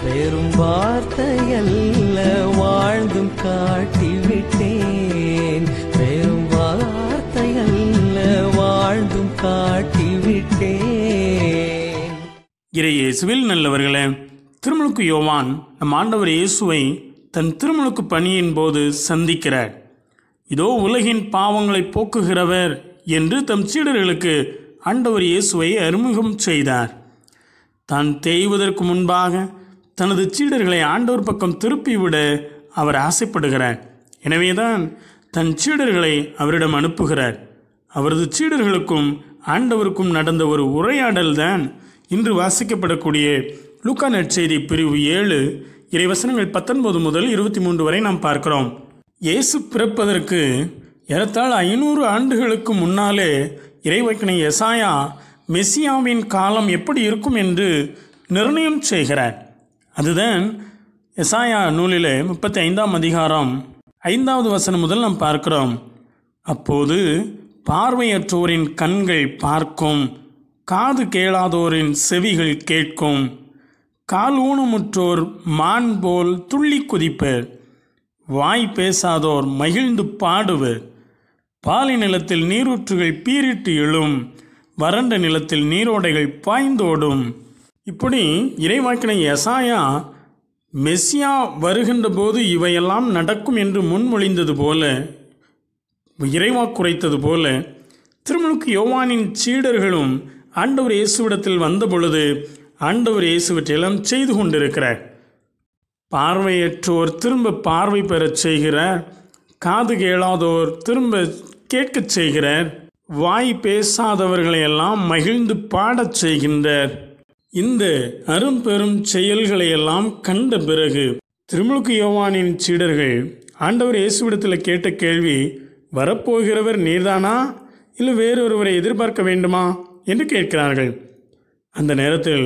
வெறும் வார்த்தையல்ல வாழ்ந்தும் காட்டிவிட்டேன் வெறும் வார்த்தையல்ல வாழ்ந்தும் காட்டிவிட்டேன் இறை இயேசுவில் நல்லவர்களே திருமுழுக்கு யோவான் நம் ஆண்டவர் இயேசுவை தன் திருமுழுக்கு பணியின் போது சந்திக்கிறார் இதோ உலகின் பாவங்களை போக்குகிறவர் என்று தம் சீடர்களுக்கு ஆண்டவர் இயேசுவை அறிமுகம் செய்தார் தான் தேய்வதற்கு முன்பாக தனது சீடர்களை ஆண்டவர் பக்கம் திருப்பிவிட அவர் ஆசைப்படுகிறார் எனவேதான் தன் சீடர்களை அவரிடம் அனுப்புகிறார் அவரது சீடர்களுக்கும் ஆண்டவருக்கும் நடந்த ஒரு உரையாடல் தான் இன்று வாசிக்கப்படக்கூடிய லூக்கா நற்செய்தி பிரிவு ஏழு இறைவசனங்கள் பத்தொன்பது முதல் இருபத்தி மூன்று வரை நாம் பார்க்கிறோம் இயேசு பிறப்பதற்கு ஏறத்தாழ ஐநூறு ஆண்டுகளுக்கு முன்னாலே இறைவக்கனை எசாயா மெசியாவின் காலம் எப்படி இருக்கும் என்று நிர்ணயம் செய்கிறார் அதுதான் எசாயா நூலிலே முப்பத்தி ஐந்தாம் அதிகாரம் ஐந்தாவது வசனம் முதல் நாம் பார்க்கிறோம் அப்போது பார்வையற்றோரின் கண்கள் பார்க்கும் காது கேளாதோரின் செவிகள் கேட்கும் கால் ஊனமுற்றோர் மான் போல் துள்ளி குதிப்பர் வாய் பேசாதோர் மகிழ்ந்து பாடுவர் பாலை நிலத்தில் நீரூற்றுகள் பீரிட்டு எழும் வறண்ட நிலத்தில் நீரோடைகள் பாய்ந்தோடும் இப்படி இறைவாக்கினை எசாயா மெஸ்ஸியா வருகின்ற போது இவையெல்லாம் நடக்கும் என்று முன்மொழிந்தது போல இறைவாக்குரைத்தது போல திருமுழுக்கு யோவானின் சீடர்களும் ஆண்டவர் இயேசுவிடத்தில் வந்த பொழுது ஆண்டவர் இயேசுவற்றையெல்லாம் செய்து கொண்டிருக்கிறார் பார்வையற்றோர் திரும்ப பார்வை பெறச் செய்கிறார் காது கேளாதோர் திரும்ப கேட்கச் செய்கிறார் வாய் பேசாதவர்களை எல்லாம் மகிழ்ந்து பாடச் செய்கின்றார் இந்த அரும்பெரும் செயல்களை எல்லாம் கண்ட பிறகு திருமுழுக்கு யோவானின் சீடர்கள் ஆண்டவர் இயேசுவிடத்தில் கேட்ட கேள்வி வரப்போகிறவர் நீர்தானா இல்லை வேறொருவரை எதிர்பார்க்க வேண்டுமா என்று கேட்கிறார்கள் அந்த நேரத்தில்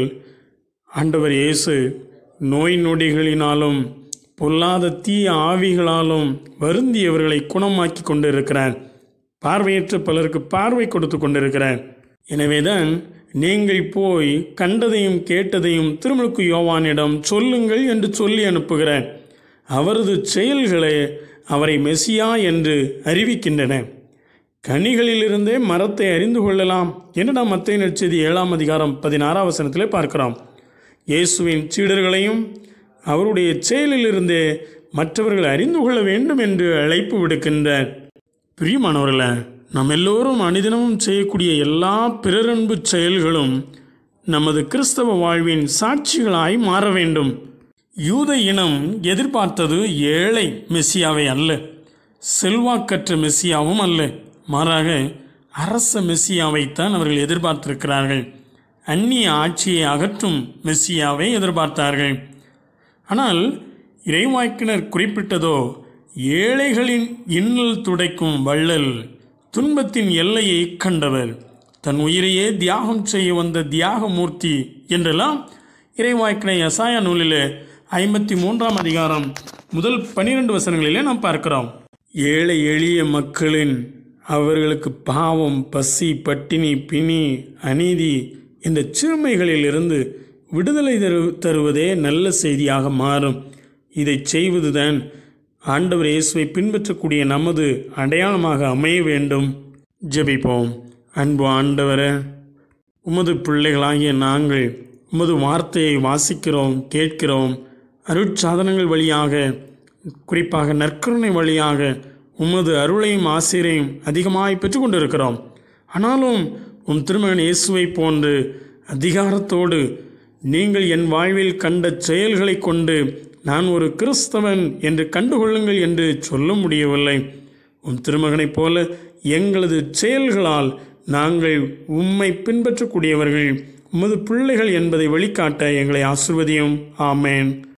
ஆண்டவர் இயேசு நோய் நொடிகளினாலும் பொல்லாத தீய ஆவிகளாலும் வருந்தியவர்களை குணமாக்கி கொண்டிருக்கிறார் பார்வையற்ற பலருக்கு பார்வை கொடுத்து கொண்டிருக்கிறார் எனவேதான் நீங்கள் போய் கண்டதையும் கேட்டதையும் திருமுழுக்கு யோவானிடம் சொல்லுங்கள் என்று சொல்லி அனுப்புகிறார் அவரது செயல்களை அவரை மெசியா என்று அறிவிக்கின்றன கனிகளிலிருந்தே மரத்தை அறிந்து கொள்ளலாம் என்று நாம் மத்திய நற்செய்தி ஏழாம் அதிகாரம் பதினாறாம் வசனத்திலே பார்க்கிறோம் இயேசுவின் சீடர்களையும் அவருடைய செயலிலிருந்தே மற்றவர்கள் அறிந்து கொள்ள வேண்டும் என்று அழைப்பு விடுக்கின்றார் பிரியமானவர்களே நாம் எல்லோரும் அனுதினமும் செய்யக்கூடிய எல்லா பிறரன்பு செயல்களும் நமது கிறிஸ்தவ வாழ்வின் சாட்சிகளாய் மாற வேண்டும் யூத இனம் எதிர்பார்த்தது ஏழை மெஸ்ஸியாவை அல்ல செல்வாக்கற்ற மெஸ்ஸியாவும் அல்ல மாறாக அரச மெஸ்ஸியாவைத்தான் அவர்கள் எதிர்பார்த்திருக்கிறார்கள் அந்நிய ஆட்சியை அகற்றும் மெஸ்ஸியாவை எதிர்பார்த்தார்கள் ஆனால் இறைவாக்கினர் குறிப்பிட்டதோ ஏழைகளின் இன்னல் துடைக்கும் வள்ளல் துன்பத்தின் எல்லையை கண்டவர் தன் உயிரையே தியாகம் செய்ய வந்த தியாகமூர்த்தி என்றெல்லாம் இறைவாக்கினை அசாய நூலிலே ஐம்பத்தி மூன்றாம் அதிகாரம் முதல் பனிரெண்டு வசனங்களிலே நாம் பார்க்கிறோம் ஏழை எளிய மக்களின் அவர்களுக்கு பாவம் பசி பட்டினி பிணி அநீதி இந்த சிறுமைகளிலிருந்து விடுதலை தரு தருவதே நல்ல செய்தியாக மாறும் இதை செய்வதுதான் ஆண்டவர் இயேசுவை பின்பற்றக்கூடிய நமது அடையாளமாக அமைய வேண்டும் ஜெபிப்போம் அன்பு ஆண்டவரே உமது பிள்ளைகளாகிய நாங்கள் உமது வார்த்தையை வாசிக்கிறோம் கேட்கிறோம் அருட்சாதனங்கள் வழியாக குறிப்பாக நற்கருணை வழியாக உமது அருளையும் ஆசிரியையும் அதிகமாய் பெற்றுக்கொண்டிருக்கிறோம் ஆனாலும் உம் திருமகன் இயேசுவை போன்று அதிகாரத்தோடு நீங்கள் என் வாழ்வில் கண்ட செயல்களை கொண்டு நான் ஒரு கிறிஸ்தவன் என்று கண்டுகொள்ளுங்கள் என்று சொல்ல முடியவில்லை உம் திருமகனைப் போல எங்களது செயல்களால் நாங்கள் உம்மை பின்பற்றக்கூடியவர்கள் உமது பிள்ளைகள் என்பதை வெளிக்காட்ட எங்களை ஆசிர்வதியும் ஆமேன்